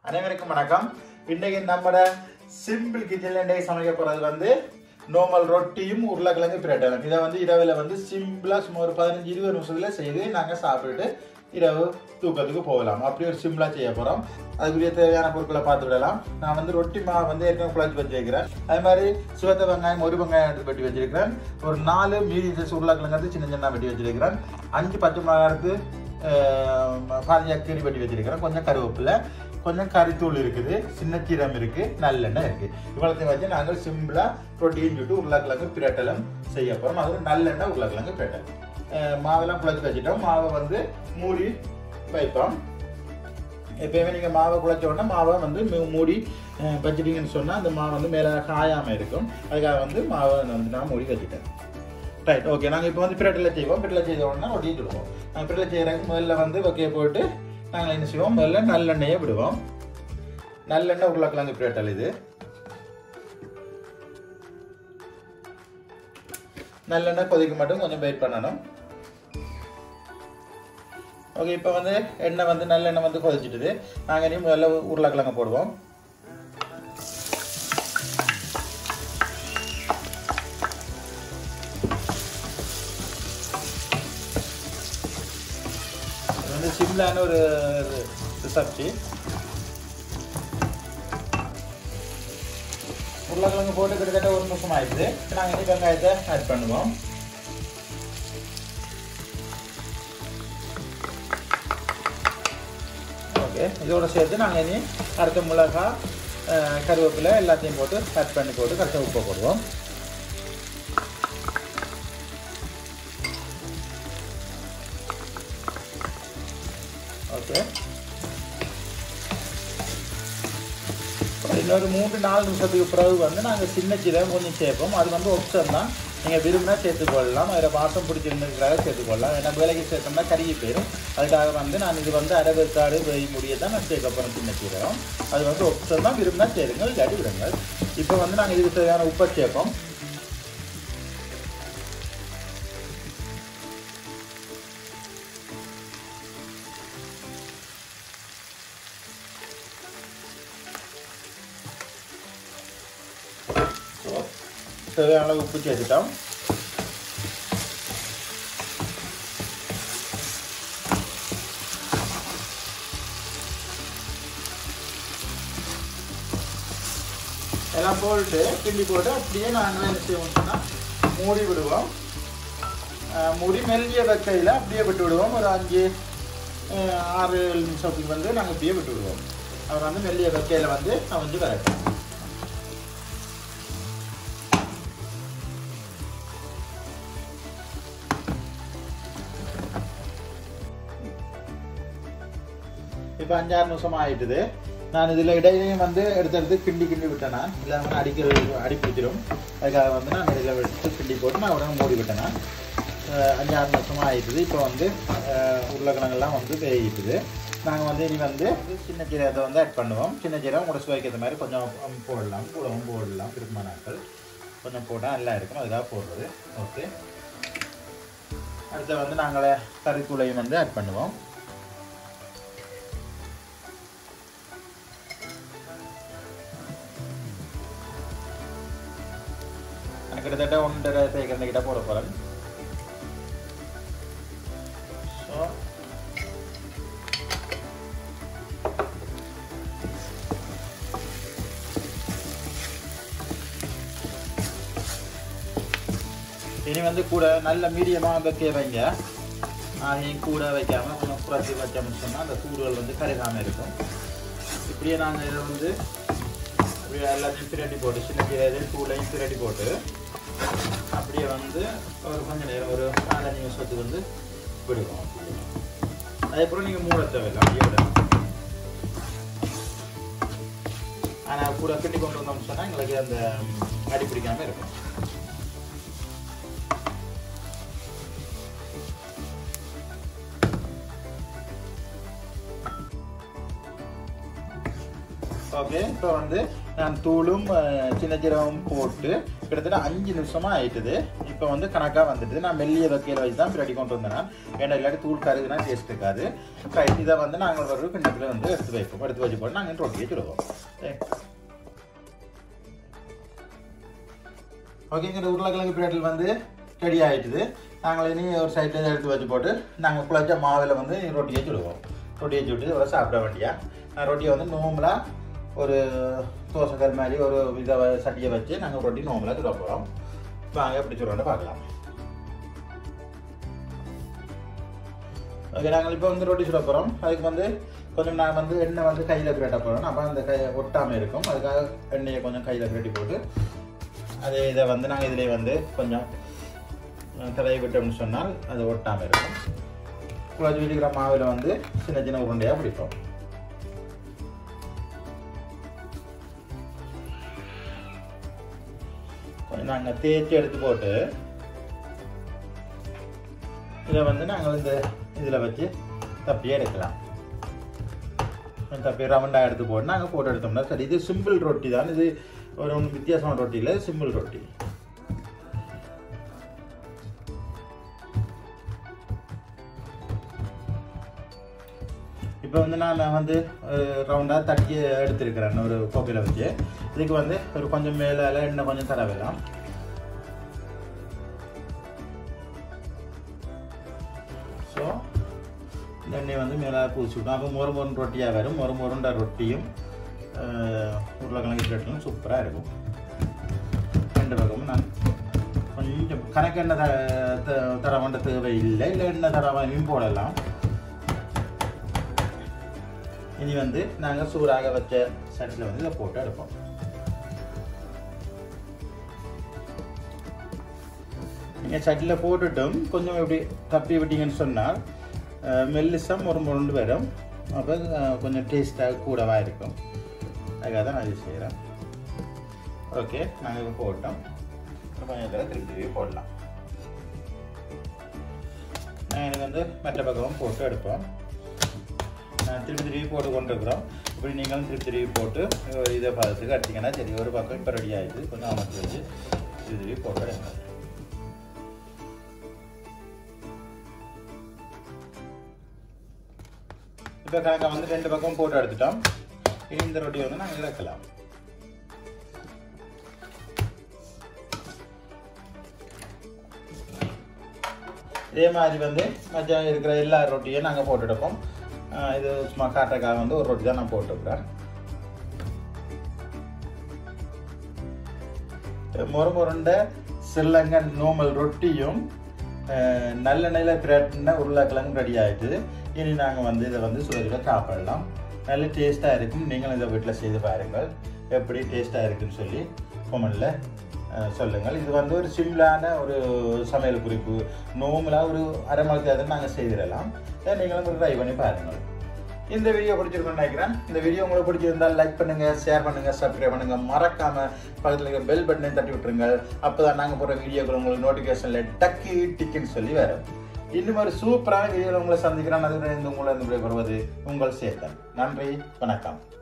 அனைவருக்கும் வணக்கம் இன்னைக்கு நம்மட சிம்பிள் கிச்சன்ல இன்றைக்கு சமைக்க போறது வந்து நார்மல் ரொட்டியும் உருளைக்கிழங்கு பிரட்டலும் இதை வந்து இரவில் வந்து சிம்பிளா சும்மா ஒரு பதினஞ்சு இருபது நிமிஷத்துல செய்து நாங்கள் சாப்பிட்டுட்டு இரவு தூக்கத்துக்கு போகலாம் அப்படி ஒரு சிம்பிளா செய்ய போறோம் அதுக்குரிய தேவையான பொருட்களை பார்த்து விடலாம் நான் வந்து ரொட்டி மாவு வந்து ஏற்கனவே குழச்சி வச்சிருக்கிறேன் அது மாதிரி சிவத்த வெங்காயம் ஒரு வெங்காயம் எடுத்து வெட்டி வச்சிருக்கிறேன் ஒரு நாலு மீடியம் சைஸ் உருளைக்கிழங்கு வந்து சின்ன சின்ன வெட்டி வச்சிருக்கிறேன் அஞ்சு பச்சை மிளகாய் எடுத்து பாதியாக கீறி வெட்டி வச்சிருக்கிறேன் கொஞ்சம் கருவேப்பிலை கொஞ்சம் கறித்தூள் இருக்குது சின்ன சீரம் இருக்கு நல்லெண்ணெய் இருக்கு இவ்வளத்தையும் வச்சு நாங்கள் சிம்பிளா ரொட்டியும் சுட்டு உருளைக்கிழங்கு பிரட்டலும் செய்ய போறோம் அது நல்லெண்ணெய் உருளைக்கிழங்கு பிரட்டல் அஹ் மாவெல்லாம் குழச்சி வச்சுட்டோம் மாவை வந்து மூடி வைப்போம் எப்பயுமே நீங்கள் மாவை குழச்ச உடனே மாவை வந்து மூ- மூடி அஹ், வச்சிட்டீங்கன்னு சொன்னால் அந்த மாவு வந்து மேலே காயாமல் இருக்கும் அதுக்காக வந்து மாவை வந்து நான் மூடி வச்சுட்டேன் ரைட் ஓகே நாங்கள் இப்போ வந்து பிரட்டில் செய்வோம் பிரட்டில் செய்த உடனே ஒட்டிட்டு விடுவோம் நாங்கள் பிரட்டில் செய்கிறதுக்கு முதல்ல வந்து ஓகே போட்டு நாங்கள் என்ன செய்வோம் முதல்ல நல்லெண்ணெயை விடுவோம் நல்லெண்ணெய் உருளைக்கிழங்கு பிரட்டல் இது நல்லெண்ணெய் கொதிக்க மட்டும் கொஞ்சம் வெயிட் பண்ணணும் ஓகே இப்போ வந்து எண்ணெய் வந்து நல்லெண்ணெய் வந்து கொதிச்சிட்டுது நாங்கள் இனி முதல்ல உருளைக்கிழங்கு போடுவோம் இது வந்து சிம்லான ஒரு சப்ஜி உருளைக்கிழங்கு போட்டு கிட்டத்தட்ட ஒரு நிமிஷம் ஆயிடுது நாங்கள் இனி வெங்காயத்தை ஆட் பண்ணுவோம் ஓகே இதோட சேர்த்து நாங்கள் இனி அடுத்த மிளகா அஹ், கருவேப்பிலை எல்லாத்தையும் போட்டு கட் பண்ணி போட்டு கரெக்டாக உப்பை போடுவோம் ஓகே இன்னொரு மூன்று நாலு நிமிஷத்துக்கு பிறகு வந்து நாங்கள் சின்ன சீரகம் கொஞ்சம் சேர்ப்போம் அது வந்து ஒப்ஷன் தான் நீங்கள் விரும்பினா சேர்த்துக்கொள்ளலாம் அதில் வாசம் பிடிச்சிருந்துக்காக சேர்த்துக்கொள்ளலாம் ஏன்னா வேலைக்கு சேர்த்தோம்னா கருகி போயிடும் அதுக்காக வந்து நான் இது வந்து அரை வேக்காடு வெய் முடிய தான் நான் சேர்க்க போகிறேன் சின்ன சீரகம் அது வந்து ஒப்ஷன் தான் விரும்பினா சேருங்கள் இல்லாட்டி விடுங்கள் இப்போ வந்து நாங்கள் இதுக்கு தேவையான உப்பை சேர்ப்போம் ஸோ தேவையான அளவு உப்பு சேர்த்துட்டோம் எல்லாம் போட்டு கிண்டி போட்டு அப்படியே நாங்கள் என்ன செய்வோம்னா மூடி விடுவோம் அஹ் மூடி மெல்லிய வெக்கையில் அப்படியே விட்டு விடுவோம் ஒரு அஞ்சு அஹ் ஆறு ஏழு நிமிஷத்துக்கு வந்து நாங்கள் அப்படியே விட்டு விடுவோம் அவர் வந்து மெல்லிய வெக்கையில் வந்து நான் வந்து வரட்டும் இப்போ அஞ்சாறு நிமிஷம் ஆயிட்டுது நான் இதில் இடையிலையும் வந்து எடுத்து எடுத்து கிண்டி கிண்டி விட்டேனா இல்லை வந்து அடிக்கிறது அடி பிடிச்சிடும் அதுக்காக வந்து நான் இதில் எடுத்து கிண்டி போட்டு நான் உடனே மூடி விட்டேனா அஹ் அஞ்சாறு நிமிஷமாக ஆயிட்டுது இப்போ வந்து அஹ் உருளைக்கிழங்கெல்லாம் வந்து வேகிட்டுது நாங்கள் வந்து இனி வந்து சின்ன ஜீரகத்தை வந்து ஆட் பண்ணுவோம் சின்ன ஜீரகம் உங்களோட சுவைக்கு ஏற்ற மாதிரி கொஞ்சம் போடலாம் கூடவும் போடலாம் விருப்பமான நாட்கள் கொஞ்சம் போட்டால் நல்லா இருக்கும் அதுக்காக போடுறது ஓகே அடுத்து வந்து நாங்கள் கறித்தூளையும் வந்து ஆட் பண்ணுவோம் நான் கிட்டத்தட்ட ஒன்றரை தேய்க்கிறந்த கிட்ட போட போகிறேன் ஸோ இனி வந்து கூட நல்ல மீடியமாக வைக்க வைங்க அதையும் கூட வைக்காம கொஞ்சம் குறைச்சி வச்சோம்னு சொன்னால் அந்த சூடுகள் வந்து கருகாமல் இருக்கும் இப்படியே நாங்கள் இதை வந்து இப்படியே எல்லாத்தையும் பிரட்டி போட்டு சின்ன சின்ன தூளையும் பிரட்டி போட்டு அப்படியே வந்து ஒரு கொஞ்ச நேரம் ஒரு நாலஞ்சு நிமிஷத்துக்கு வந்து விடுவோம் அதுக்கப்புறம் நீங்கள் மூட தேவையில்லை அப்படியே விடலாம் ஆனால் கூட கட்டி கொண்டு வந்தோம்னு சொன்னால் எங்களுக்கு அந்த அடி பிடிக்காம இருக்கும் ஓகே இப்போ வந்து நான் தூளும் அஹ், சின்ன ஜீரகமும் போட்டு கிட்டத்தட்ட அஞ்சு நிமிஷமா ஆயிட்டுது இப்போ வந்து கணக்காக வந்துட்டு நான் மெல்லிய வக்கையில் வச்சு தான் ரெடி கொண்டு வந்தேன் ஏன்னா இல்லாட்டி தூள் கருதுனா டேஸ்ட் இருக்காது ரைட் இதை வந்து நாங்கள் ஒரு கிண்ணத்தில் வந்து எடுத்து வைப்போம் எடுத்து வச்சு போட்டு நாங்கள் ரொட்டியை சுடுவோம் ஓகேங்கிற உருளைக்கிழங்கு பிளேட்டில் வந்து ரெடி ஆகிட்டுது நாங்கள் இனி ஒரு சைடில் எடுத்து வச்சு போட்டு நாங்கள் குழச்ச மாவில் வந்து ரொட்டியை சுடுவோம் ரொட்டியை சுட்டு இவ்வளோ சாப்பிட வேண்டியா நான் ரொட்டியை வந்து நோம்பலாக ஒரு தோசைக்கல் மாதிரி ஒரு இதை வ- சட்டியை வச்சு நாங்கள் ரொட்டி நோம்பலாக சுட போகிறோம் வாங்க எப்படி சுடுவோம்னு பார்க்கலாம் ஓகே நாங்கள் இப்போ வந்து ரொட்டி சுட போகிறோம் அதுக்கு வந்து கொஞ்சம் நான் வந்து எண்ணெய் வந்து கையில் பிரட்ட போகிறோம் அப்போ அந்த கை ஒட்டாமல் இருக்கும் அதுக்காக எண்ணெயை கொஞ்சம் கையில் பிரட்டி போட்டு அதே இதை வந்து நாங்கள் இதிலே வந்து கொஞ்சம் தடவி விட்டோம்னு சொன்னால் அது ஒட்டாமல் இருக்கும் குழச்சி வச்சுக்கிற மாவில் வந்து சின்ன சின்ன உருண்டையாக பிடிப்போம் கொஞ்சம் நாங்கள் தேய்ச்சி எடுத்து போட்டு இதை வந்து நாங்கள் இந்த இதில் வச்சு தப்பியே எடுக்கலாம் தப்பி ரவுண்டாக எடுத்து போட்டு நாங்கள் போட்டு எடுத்தோம்னா சரி இது சிம்பிள் ரொட்டி தான் இது ஒரு ஒன்றும் வித்தியாசமான ரொட்டி இல்லை சிம்பிள் ரொட்டி இப்போ வந்து நான் வந்து ரவுண்டாக தட்டி எடுத்திருக்கிறேன் ஒரு கோப்பையில் வச்சு இதுக்கு வந்து ஒரு கொஞ்சம் மேலே எண்ணெய் கொஞ்சம் தடவிடலாம் ஸோ இந்த எண்ணெய் வந்து மேலே பூசி விட்டோம் அப்போ மொறு மொறுன்னு ரொட்டியாக வரும் மொறு மொருண்ட ரொட்டியும் அஹ், உருளைக்கிழங்கு பிளேட்டும் சூப்பராக இருக்கும் ரெண்டு பக்கமும் நான் கொஞ்சம் கணக்கு எண்ணெய் த த- தர வேண்ட தேவை இல்லை இல்லை எண்ணெய் தர வேண்டியும் போடலாம் இனி வந்து நாங்கள் சூடாக வச்ச சட்டில் வந்து இதை போட்டு எடுப்போம் நீங்கள் சட்டியில் போட்டுட்டும் கொஞ்சம் இப்படி தப்பி விட்டீங்கன்னு சொன்னால் அஹ், மெல்லிசம் ஒரு முருண்டு வரும் அப்போ அஹ், கொஞ்சம் டேஸ்ட்டாக கூடவா இருக்கும் அதுக்காக தான் நான் இது செய்கிறேன் ஓகே நாங்கள் இப்போ போட்டோம் இன்னும் கொஞ்சம் தடவை திருப்பி திருப்பி போடலாம் நான் எனக்கு வந்து மற்ற பக்கமும் போட்டு எடுப்போம் நான் திருப்பி திருப்பி போட்டு கொண்டிருக்கிறோம் இப்படி நீங்களும் திருப்பி திருப்பி போட்டு ஒரு இதை பார்த்துக்கு அடிச்சிங்கன்னா சரி ஒரு பக்கம் இப்போ ரெடி ஆகிடுது கொஞ்சம் அமர்த்தி வச்சு திருப்பி திருப்பி போட்டு எடுங்க இப்போ கணக்கா வந்து ரெண்டு பக்கம் போட்டு எடுத்துட்டோம் இனி இந்த ரொட்டி வந்து நாங்கள் இறக்கலாம் இதே மாதிரி வந்து மச்சான் இருக்கிற எல்லா ரொட்டியும் நாங்கள் போட்டு எடுப்போம் ஆஹ் இது சும்மா காட்டுறக்காக வந்து ஒரு ரொட்டி தான் நான் போட்டுருக்குறேன் மொறு மொருண்ட சில்லங்கன் நோமல் ரொட்டியும் அஹ், நல்லெண்ணெயில் பிரட்டின உருளைக்கிழங்கு ரெடி ஆயிடுது இனி நாங்கள் வந்து இதை வந்து சுவையில் சாப்பிடலாம் நல்ல டேஸ்ட்டாக இருக்கும் நீங்களும் இதை வீட்டில் செய்து பாருங்கள் எப்படி டேஸ்ட்டாக இருக்குன்னு சொல்லி கொமெண்டில் சொல்லுங்கள் இது வந்து ஒரு சிம்பிளான ஒரு சமையல் குறிப்பு நோம்பலாக ஒரு அரை மணி நேரத்தில் நாங்கள் செய்திடலாம் இதை நீங்களும் ஒரு ட்ரை பண்ணி பாருங்கள் இந்த வீடியோ பிடிச்சிருக்கும்னு நினைக்கிறேன் இந்த வீடியோ உங்களுக்கு பிடிச்சிருந்தால் லைக் பண்ணுங்க ஷேர் பண்ணுங்க சப்ஸ்கிரைப் பண்ணுங்க மறக்காம பக்கத்தில் இருக்க பெல் பட்டனையும் தட்டி விட்டுருங்க அப்பதான் நாங்க போடுற வீடியோக்கள் உங்களுக்கு நோட்டிஃபிகேஷன்ல டக்கு டிக்குன்னு சொல்லி வரும் இன்னும் ஒரு சூப்பரான வீடியோவில் உங்களை சந்திக்கிறேன் அதுக்கு உங்களை வந்து விடைபெறுவது உங்கள் சேத்தன் நன்றி வணக்கம்